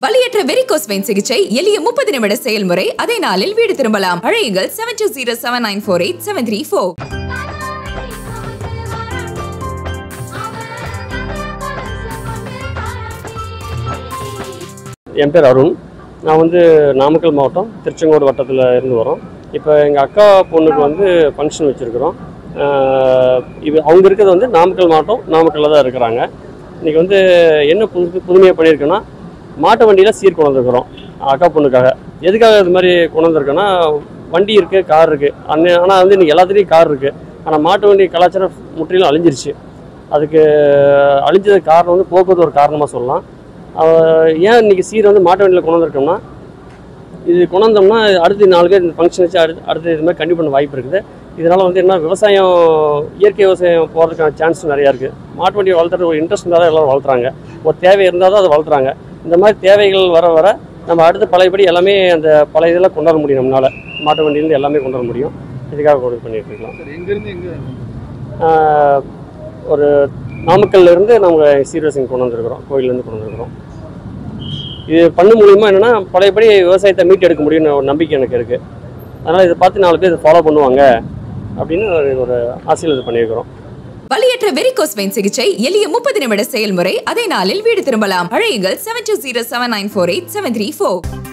வலியற்ற varicose vein சிகிச்சை எளிய முப்பது நிமிட செயல்முறை அதே நாளில் வீடு திரும்பலாம் அழையுங்கள் seven two zero seven nine four eight seven three four என் பேர் அருண் நான் வந்து நாமக்கல் மாவட்டம் திருச்செங்கோடு வட்டத்தில் இருந்து வரோம் இப்போ எங்கள் அக்கா பொண்ணுக்கு வந்து ஃபங்க்ஷன் வச்சுருக்குறோம் இது அவங்க இருக்கிறது வந்து நாமக்கல் மாவட்டம் நாமக்கல்ல தான் இருக்கிறாங்க இன்றைக்கி வந்து என்ன புது புதுமையாக பண்ணியிருக்கோன்னா மாட்டு வண்டியில் சீர் கொண்டு வந்திருக்கிறோம் அக்கா பொண்ணுக்காக எதுக்காக இது மாதிரி கொண்டு வந்திருக்கோன்னா வண்டி இருக்குது கார் இருக்குது அன்னை ஆனால் வந்து இன்றைக்கி எல்லாத்துலேயும் கார் இருக்குது ஆனால் மாட்டு வண்டி கலாச்சாரம் முற்றிலும் அழிஞ்சிருச்சு அதுக்கு அழிஞ்சதுக்கு காரணம் வந்து போக்குவரத்து ஒரு காரணமாக சொல்லலாம் அவ- ஏன் இன்னைக்கு சீர் வந்து மாட்டு வண்டியில் கொண்டு வந்திருக்கோம்னா இது கொண்டு வந்தோம்னா அடுத்து நாலு பேர் இந்த ஃபங்க்ஷன் வச்சு அடுத்து அடுத்து இது மாதிரி கண்டிப்பாக பண்ண வாய்ப்பு இருக்குது இதனால் வந்து என்ன விவசாயம் இயற்கை விவசாயம் போகிறதுக்கான சான்ஸ் நிறையா இருக்குது மாட்டு வண்டியை வளர்த்துறது ஒரு இன்ட்ரெஸ்ட் இருந்தால் தான் எல்லோரும் வளர்த்துறாங்க ஒரு தேவை இருந்தால் தான் அதை வளர்த்துறாங்க இந்த மாதிரி தேவைகள் வர வர நம்ம அடுத்து பழையபடி எல்லாமே அந்த பழைய இதெல்லாம் கொண்டு வர முடியும் நம்மளால் மாட்டு வண்டியிலேருந்து எல்லாமே கொண்டு வர முடியும் இதுக்காக கொண்டு பண்ணிட்டு இருக்கலாம் சார் எங்கேருந்து எங்கே ஆஹ் ஒரு நாமக்கல்ல இருந்து நம்ம சீர்வரிசைங்க கொண்டு வந்திருக்கிறோம் கோயிலேருந்து கொண்டு வந்திருக்கிறோம் இது பண்ண மூலியமா என்னன்னா பழையபடி விவசாயத்தை மீட்டெடுக்க முடியும்னு ஒரு நம்பிக்கை எனக்கு இருக்கு அதனால இதை பார்த்து நாலு பேர் இதை ஃபாலோ பண்ணுவாங்க அப்படின்னு ஒரு- ஒரு ஆசையில் இது பண்ணியிருக்கிறோம் வலியற்ற வெரிகோஸ் வெயின் சிகிச்சை எளிய முப்பது நிமிட செயல்முறை அதே நாளில் வீடு திரும்பலாம் அழையுங்கள் seven two zero seven nine four eight seven three four